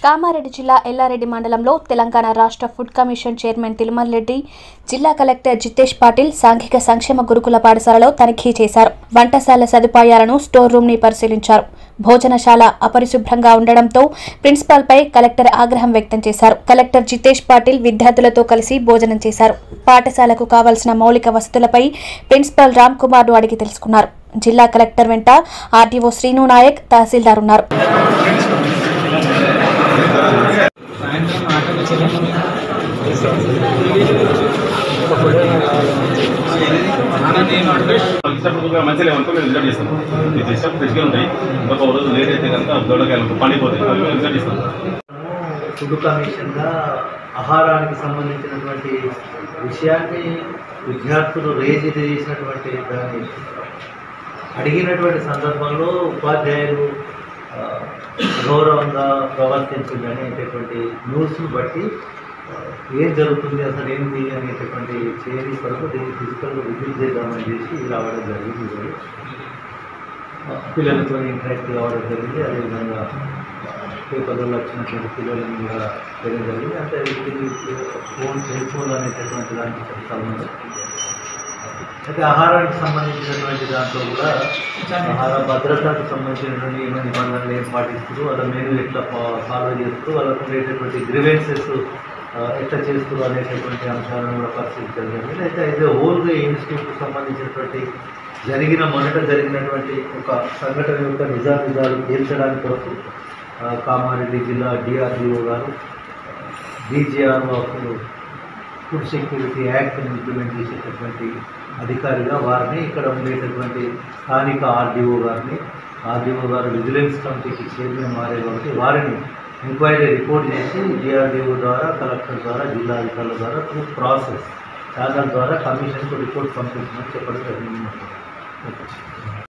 కామారెడ్డి జిల్లా ఎల్లారెడ్డి మండలంలో తెలంగాణ రాష్ట్ర food commission chairman Tirumal Reddy జిల్లా కలెక్టర్ జితేష్ పాటిల్ సాంఘిక సంక్షేమ గురుకుల పాఠశాలలో తనిఖీ చేశారు వంటశాల సదుపాయాలను స్టోర్ రూమ్ ని పరిశీలించారు భోజనశాల అపరిశుభ్రంగా ఉండడంతో ప్రిన్సిపాల్ పై కలెక్టర్ ఆగ్రహం వ్యక్తం చేశారు కలెక్టర్ జితేష్ పాటిల్ విద్యార్థులతో కలిసి భోజనం చేశారు పాఠశాలకు కావలసిన మౌలిక వసతులపై ప్రిన్సిపాల్ రామ్ కుమార్ ను అడిగి తెలుసుకున్నారు జిల్లా కలెక్టర్ వెంట ఆర్డీఓ శ్రీను నాయక్ తహసీల్దార్ ఉన్నారు సాయంత్రం ఆటోకి చెల్లెమ్మని అన్న నేను అంటే ఇష్టపడుతున్న మంచిగా ఏమనుకో మేము రిజల్ట్ చేస్తాం ఇది ఇష్టం ఫ్రెష్గా ఉంటాయి ఒక రోజు లేట్ అయితే కనుక దొడకాయలు పండిపోతాయి అవి మేము రిజల్ట్ ఇస్తాం ఫుడ్ కమిషన్గా ఆహారానికి సంబంధించినటువంటి విషయాన్ని విద్యార్థులు రేజ్ చేసినటువంటి దాన్ని అడిగినటువంటి సందర్భంలో ఉపాధ్యాయులు ఆ, గౌరవంగా ప్రవర్తించింది అనేటటువంటి న్యూస్ను బట్టి ఆ, ఏం జరుగుతుంది అసలు ఏంటి అనేటటువంటి చేయని కొరకు దీన్ని ఫిజికల్గా విజిట్ చేద్దామని చేసి రావడం జరిగింది ఈరోజు. ఆ, పిల్లలతో ఇంటరాక్ట్ కావడం జరిగింది అదేవిధంగా పేపర్లో వచ్చినటువంటి పిల్లలను కూడా చేయడం జరిగింది అంటే ఇది ఫోన్ సెల్ ఫోన్ అనేటటువంటి దానికి చెప్తాము అయితే ఆహారానికి సంబంధించినటువంటి దాంట్లో కూడా ఆహార భద్రతకు సంబంధించినటువంటి ఏమైనా నిబంధనలు ఏం పాటిస్తూ వాళ్ళ మెనూ ఎట్లా ఫాలో చేస్తూ వాళ్ళకు ఉండేటటువంటి గ్రివెన్సెస్ ఎట్లా చేస్తూ అనేటటువంటి అంశాలను కూడా పరిశీలించడం జరిగింది అయితే అయితే హోల్గా ఇన్స్టిట్యూట్కి సంబంధించినటువంటి జరిగిన మొదట జరిగినటువంటి ఒక సంఘటన యొక్క నిజా నిజాలు తీర్చడానికి కొరకు ఆ, కామారెడ్డి జిల్లా డిఆర్డిఓ గారు డీజీఆర్ ఆఫ్ ఫుడ్ సెక్యూరిటీ యాక్ట్ని ఇంప్లిమెంట్ చేసేటటువంటి అధికారిగా వారిని ఇక్కడ ఉండేటటువంటి స్థానిక ఆర్డీఓ గారిని ఆర్డీఓ గారు విజిలెన్స్ కమిటీకి చైర్మన్ మారే కాబట్టి వారిని ఎంక్వైరీ రిపోర్ట్ చేసి డిఆర్డీఓ ద్వారా కలెక్టర్ ద్వారా జిల్లా అధికారుల ద్వారా త్రూ ప్రాసెస్ ఛానల్ ద్వారా కమిషన్కు రిపోర్ట్ పంపించమని చెప్పడం జరిగింది